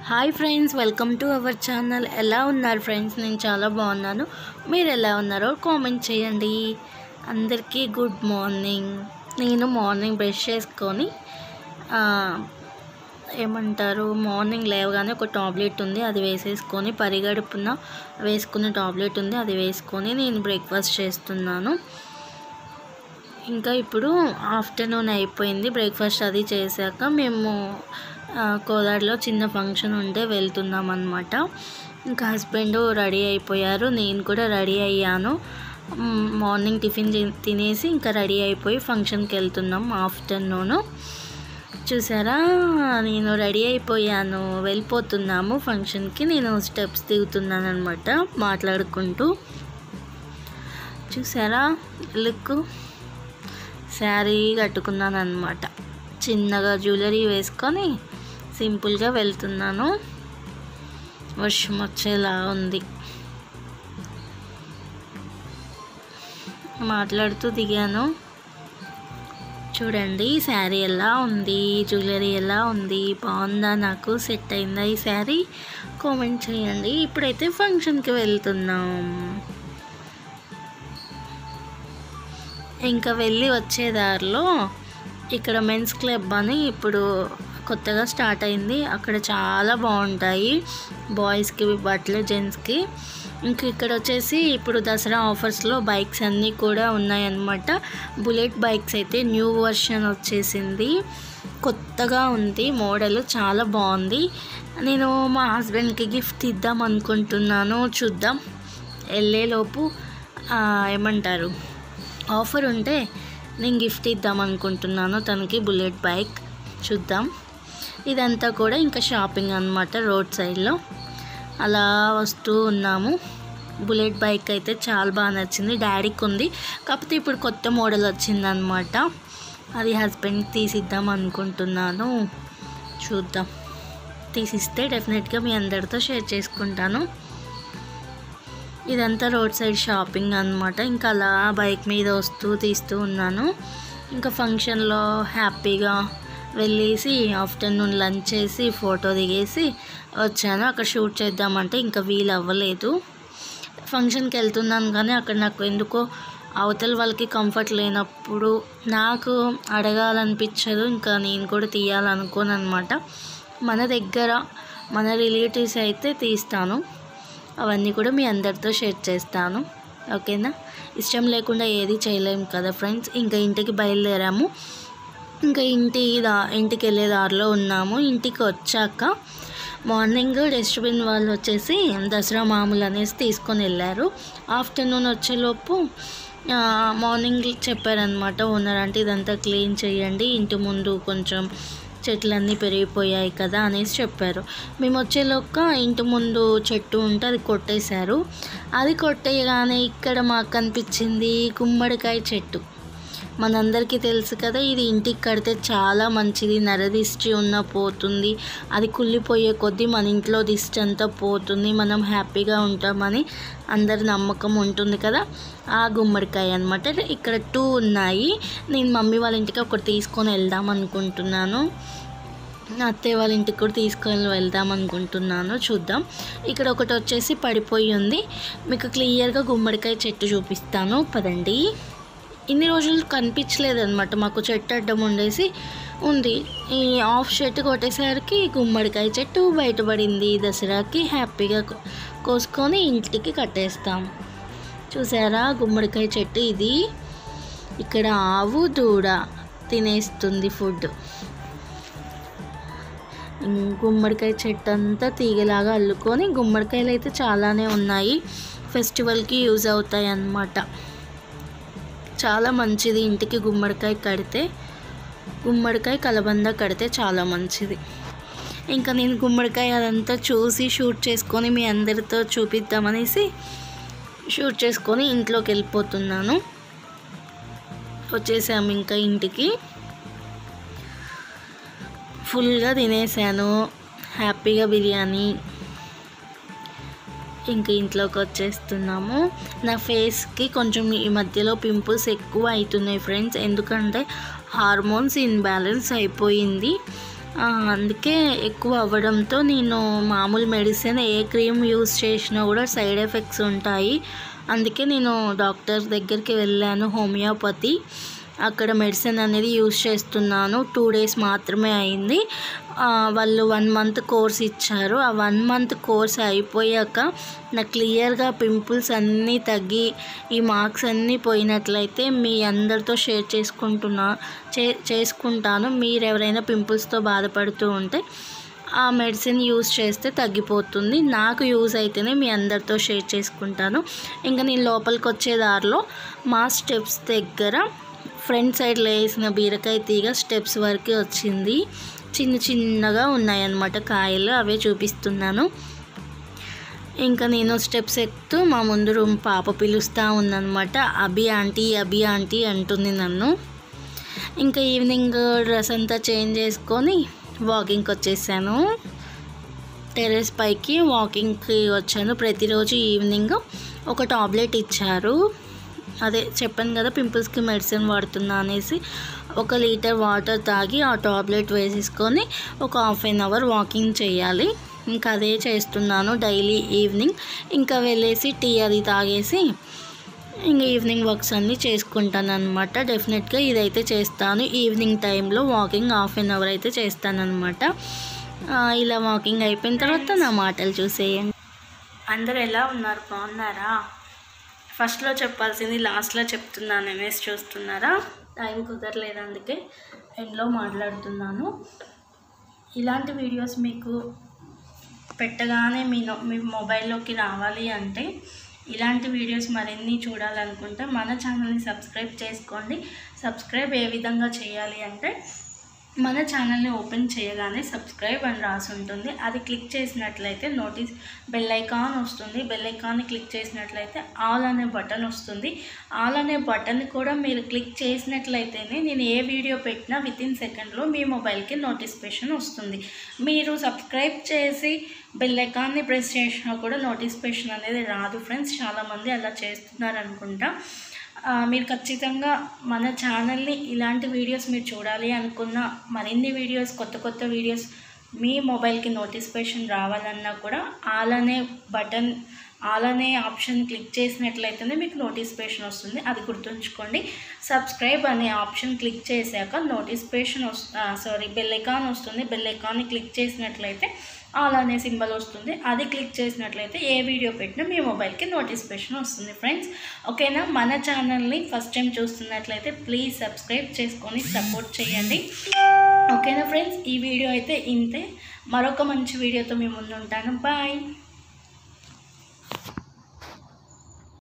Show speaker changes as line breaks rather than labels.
hi friends welcome to our channel ఎలా ఉన్నారు friends నేను చాలా బాగున్నాను మీరు ఎలా ఉన్నారో కామెంట్ చేయండి అందరికీ గుడ్ మార్నింగ్ నేను మార్నింగ్ బ్రష్ చేసుకొని ఆ, ఏమంటారు మార్నింగ్ లేవగానే ఒక టాబ్లెట్ ఉంది అది వేసేసుకొని పరిగడుపున వేసుకునే టాబ్లెట్ ఉంది అది వేసుకొని నేను బ్రేక్ఫాస్ట్ చేస్తున్నాను ఇంకా ఇప్పుడు ఆఫ్టర్నూన్ అయిపోయింది బ్రేక్ఫాస్ట్ అది చేశాక మేము ఆ, కోదాడలో చిన్న ఫంక్షన్ ఉంటే వెళ్తున్నాం అనమాట ఇంకా హస్బెండ్ రెడీ అయిపోయారు నేను కూడా రెడీ అయ్యాను మ్, మార్నింగ్ టిఫిన్ తి- తినేసి ఇంకా రెడీ అయిపోయి ఫంక్షన్కి వెళ్తున్నాం ఆఫ్టర్నూన్ చూసారా నేను రెడీ అయిపోయాను వెళ్ళిపోతున్నాము ఫంక్షన్కి నేను స్టెప్స్ దిగుతున్నాను అనమాట మాట్లాడుకుంటూ చూసారా లుక్ శారీ కట్టుకున్నాను అనమాట చిన్నగా జ్యువెలరీ వేసుకొని సింపుల్గా వెళ్తున్నాను వర్షం వచ్చేలా ఉంది మాట్లాడుతూ దిగాను చూడండి శారీ ఎలా ఉంది జ్యువెలరీ ఎలా ఉంది బాగుందా నాకు సెట్ అయిందా ఈ శారీ కామెంట్ చేయండి ఇప్పుడైతే ఫంక్షన్కి వెళ్తున్నాం ఇంకా వెళ్ళి వచ్చే దారిలో ఇక్కడ మెన్స్ క్లబ్ అని ఇప్పుడు కొత్తగా స్టార్ట్ అయింది అక్కడ చాలా బాగుంటాయి బాయ్స్కి బట్టలు జెంట్స్కి ఇంక ఇక్కడ వచ్చేసి ఇప్పుడు దసరా ఆఫర్స్లో బైక్స్ అన్నీ కూడా ఉన్నాయన్నమాట బుల్లెట్ బైక్స్ అయితే న్యూ వర్షన్ వచ్చేసింది కొత్తగా ఉంది మోడల్ చాలా బాగుంది నేను మా హస్బెండ్కి గిఫ్ట్ ఇద్దాం అనుకుంటున్నాను చూద్దాం వెళ్ళేలోపు ఆ, ఏమంటారు ఆఫర్ ఉంటే నేను గిఫ్ట్ ఇద్దాం అనుకుంటున్నాను తనకి బుల్లెట్ బైక్ చూద్దాం ఇదంతా కూడా ఇంకా షాపింగ్ అనమాట రోడ్ సైడ్లో అలా వస్తూ ఉన్నాము బుల్లెట్ బైక్ అయితే చాలా బాగా నచ్చింది డాడీకి ఉంది కాకపోతే ఇప్పుడు కొత్త మోడల్ వచ్చిందనమాట అది హస్బెండ్ తీసిద్దాం అనుకుంటున్నాను చూద్దాం తీసిస్తే డెఫినెట్గా మీ అందరితో షేర్ చేసుకుంటాను ఇదంతా రోడ్ సైడ్ షాపింగ్ అనమాట ఇంకా అలా బైక్ మీద వస్తూ తీస్తూ ఉన్నాను ఇంకా ఫంక్షన్లో హ్యాపీగా వెళ్ళేసి ఆఫ్టర్నూన్ లంచ్ చేసి ఫోటో దిగేసి వచ్చాను అక్కడ షూట్ చేద్దామంటే ఇంకా వీలు అవ్వలేదు ఫంక్షన్కి వెళ్తున్నాను కానీ అక్కడ నాకు ఎందుకో అవతల వాళ్ళకి కంఫర్ట్ లేనప్పుడు నాకు అడగాలనిపించదు ఇంకా నేను కూడా తీయాలనుకోను అనమాట మన దగ్గర మన రిలేటివ్స్ అయితే తీస్తాను అవన్నీ కూడా మీ అందరితో షేర్ చేస్తాను ఓకేనా ఇష్టం లేకుండా ఏది చేయలేము కదా ఫ్రెండ్స్ ఇంకా ఇంటికి బయలుదేరాము ఇంకా ఇంటి దా ఇంటికి వెళ్ళే దారిలో ఉన్నాము ఇంటికి వచ్చాక మార్నింగ్ డస్ట్బిన్ వాళ్ళు వచ్చేసి దసరా మామూలు అనేసి తీసుకొని వెళ్ళారు ఆఫ్టర్నూన్ వచ్చేలోపు ఆ, మార్నింగ్ చెప్పారనమాట ఓనర్ అంటే ఇదంతా క్లీన్ చేయండి ఇంటి ముందు కొంచెం చెట్లన్నీ పెరిగిపోయాయి కదా అనేసి చెప్పారు మేము వచ్చేలోక ఇంటి ముందు చెట్టు ఉంటే అది కొట్టేశారు అది కొట్టేయగానే ఇక్కడ మాకు కనిపించింది గుమ్మడికాయ చెట్టు మనందరికీ తెలుసు కదా ఇది ఇంటికి కడితే చాలా మంచిది నరదిష్టి ఉన్న పోతుంది అది కుళ్ళిపోయే కొద్దీ మన ఇంట్లో దిష్టి అంతా పోతుంది మనం హ్యాపీగా ఉంటామని అందరి నమ్మకం ఉంటుంది కదా ఆ గుమ్మడికాయ అనమాట ఇక్కడ టూ ఉన్నాయి నేను మమ్మీ వాళ్ళ ఇంటికి ఒకటి తీసుకొని వెళ్దాం అనుకుంటున్నాను అత్తయ్య వాళ్ళ ఇంటికి కూడా తీసుకొని వెళ్దాం అనుకుంటున్నాను చూద్దాం ఇక్కడ ఒకటి వచ్చేసి పడిపోయి ఉంది మీకు క్లియర్గా గుమ్మడికాయ చెట్టు చూపిస్తాను పదండి ఇన్ని రోజులు కనిపించలేదు అనమాట మాకు చెట్టు అడ్డం ఉండేసి ఉంది ఈ ఆఫ్ చెట్టు కొట్టేసరికి గుమ్మడికాయ చెట్టు బయటపడింది దసరాకి హ్యాపీగా కో- కోసుకొని ఇంటికి కట్టేస్తాం చూసారా గుమ్మడికాయ చెట్టు ఇది ఇక్కడ ఆవు దూడ తినేస్తుంది ఫుడ్ ఉమ్, గుమ్మడికాయ చెట్టు అంతా తీగలాగా అల్లుకొని గుమ్మడికాయలు అయితే చాలానే ఉన్నాయి ఫెస్టివల్కి యూజ్ అవుతాయి అన్నమాట చాలా మంచిది ఇంటికి గుమ్మడికాయ కడితే గుమ్మడికాయ కలబంద కడితే చాలా మంచిది ఇంకా నేను గుమ్మడికాయ అదంతా చూసి షూట్ చేసుకొని మీ అందరితో చూపిద్దామనేసి షూట్ చేసుకొని ఇంట్లోకి వెళ్ళిపోతున్నాను వచ్చేసాము ఇంకా ఇంటికి ఫుల్గా తినేసాను హ్యాపీగా బిర్యానీ ఇంక ఇంట్లోకి వచ్చేస్తున్నాము నా ఫేస్కి కొంచెం ఈ మధ్యలో పింపుల్స్ ఎక్కువ అవుతున్నాయి ఫ్రెండ్స్ ఎందుకంటే హార్మోన్స్ ఇన్బ్యాలెన్స్ అయిపోయింది ఆ, అందుకే ఎక్కువ అవ్వడంతో నేను మామూలు మెడిసిన్ ఏ క్రీమ్ యూస్ చేసినా కూడా సైడ్ ఎఫెక్ట్స్ ఉంటాయి అందుకే నేను డాక్టర్ దగ్గరికి వెళ్ళాను హోమియోపతి అక్కడ మెడిసిన్ అనేది యూస్ చేస్తున్నాను టూ డేస్ మాత్రమే అయింది ఆ, వాళ్ళు వన్ మంత్ కోర్స్ ఇచ్చారు ఆ వన్ మంత్ కోర్స్ అయిపోయాక నాకు క్లియర్గా పింపుల్స్ అన్నీ తగ్గి ఈ మార్క్స్ అన్నీ పోయినట్లయితే మీ అందరితో షేర్ చేసుకుంటున్నా చే చేసుకుంటాను మీరు ఎవరైనా పింపుల్స్తో బాధపడుతూ ఉంటే ఆ మెడిసిన్ యూస్ చేస్తే తగ్గిపోతుంది నాకు యూజ్ అయితేనే మీ అందరితో షేర్ చేసుకుంటాను ఇంకా నేను లోపలికి వచ్చే దారిలో మా స్టెప్స్ దగ్గర ఫ్రంట్ సైడ్లో వేసిన బీరకాయ తీగ స్టెప్స్ వరకు వచ్చింది చిన్న చిన్నగా ఉన్నాయన్నమాట కాయలు అవే చూపిస్తున్నాను ఇంకా నేను స్టెప్స్ ఎక్కుతూ మా ముందు రూమ్ పాప పిలుస్తూ ఉందన్నమాట అభి ఆంటీ అభి ఆంటీ అంటుంది నన్ను ఇంకా ఈవినింగ్ డ్రెస్ అంతా చేంజ్ చేసుకొని వాకింగ్కి వచ్చేసాను టెర్రస్ పైకి వాకింగ్కి వచ్చాను ప్రతిరోజు ఈవినింగ్ ఒక టాబ్లెట్ ఇచ్చారు అదే చెప్పాను కదా పింపుల్స్కి మెడిసిన్ వాడుతున్నా అనేసి ఒక లీటర్ వాటర్ తాగి ఆ టాబ్లెట్ వేసేసుకొని ఒక హాఫ్ అన్ అవర్ వాకింగ్ చేయాలి ఇంకా అదే చేస్తున్నాను డైలీ ఈవినింగ్ ఇంకా వెళ్ళేసి టీ అది తాగేసి ఇంకా ఈవినింగ్ వర్క్స్ అన్నీ చేసుకుంటాను అనమాట డెఫినెట్గా ఇదైతే చేస్తాను ఈవినింగ్ టైంలో వాకింగ్ హాఫ్ అన్ అవర్ అయితే చేస్తాను అనమాట ఇలా వాకింగ్ అయిపోయిన తర్వాత నా మాటలు చూసేయండి అందరు ఎలా ఉన్నారు బాగున్నారా ఫస్ట్లో చెప్పాల్సింది లాస్ట్లో చెప్తున్నాను అనేసి చూస్తున్నారా టైం కుదరలేదు అందుకే ఎండ్లో మాట్లాడుతున్నాను ఇలాంటి వీడియోస్ మీకు పెట్టగానే మీ నో- మీ మొబైల్లోకి రావాలి అంటే ఇలాంటి వీడియోస్ మరిన్ని చూడాలనుకుంటే మన ఛానల్ని సబ్స్క్రైబ్ చేసుకోండి సబ్స్క్రైబ్ ఏ విధంగా చేయాలి అంటే మన ఛానల్ని ఓపెన్ చేయగానే సబ్స్క్రైబ్ అని రాసి ఉంటుంది అది క్లిక్ చేసినట్లయితే నోటీస్ బెల్ ఐకాన్ వస్తుంది బెల్ ఐకాన్ని క్లిక్ చేసినట్లయితే ఆల్ అనే బటన్ వస్తుంది ఆల్ అనే బటన్ కూడా మీరు క్లిక్ చేసినట్లయితేనే నేను ఏ వీడియో పెట్టినా విత్ ఇన్ సెకండ్లో మీ మొబైల్కి నోటిఫికేషన్ వస్తుంది మీరు సబ్స్క్రైబ్ చేసి బెల్ ఐకాన్ని ప్రెస్ చేసినా కూడా నోటిఫికేషన్ అనేది రాదు ఫ్రెండ్స్ చాలామంది అలా చేస్తున్నారు అనుకుంటా ఆ, మీరు ఖచ్చితంగా మన ఛానల్ని ఇలాంటి వీడియోస్ మీరు చూడాలి అనుకున్న మరిన్ని వీడియోస్ కొత్త కొత్త వీడియోస్ మీ మొబైల్కి నోటిఫికేషన్ రావాలన్నా కూడా ఆల్ అనే బటన్ ఆల్ అనే ఆప్షన్ క్లిక్ చేసినట్లయితేనే మీకు నోటిఫికేషన్ వస్తుంది అది గుర్తుంచుకోండి సబ్స్క్రైబ్ అనే ఆప్షన్ క్లిక్ చేశాక నోటిఫికేషన్ వస్ సారీ బెల్ ఐకాన్ వస్తుంది బెల్ ఐకాన్ని క్లిక్ చేసినట్లయితే ఆల్ అనే సింబల్ వస్తుంది అది క్లిక్ చేసినట్లయితే ఏ వీడియో పెట్టినా మీ మొబైల్కి నోటిఫికేషన్ వస్తుంది ఫ్రెండ్స్ ఓకేనా మన ఛానల్ని ఫస్ట్ టైం చూస్తున్నట్లయితే ప్లీజ్ సబ్స్క్రైబ్ చేసుకొని సపోర్ట్ చేయండి ఓకేనా ఫ్రెండ్స్ ఈ వీడియో అయితే ఇంతే మరొక మంచి వీడియోతో మేము ముందు ఉంటాను బాయ్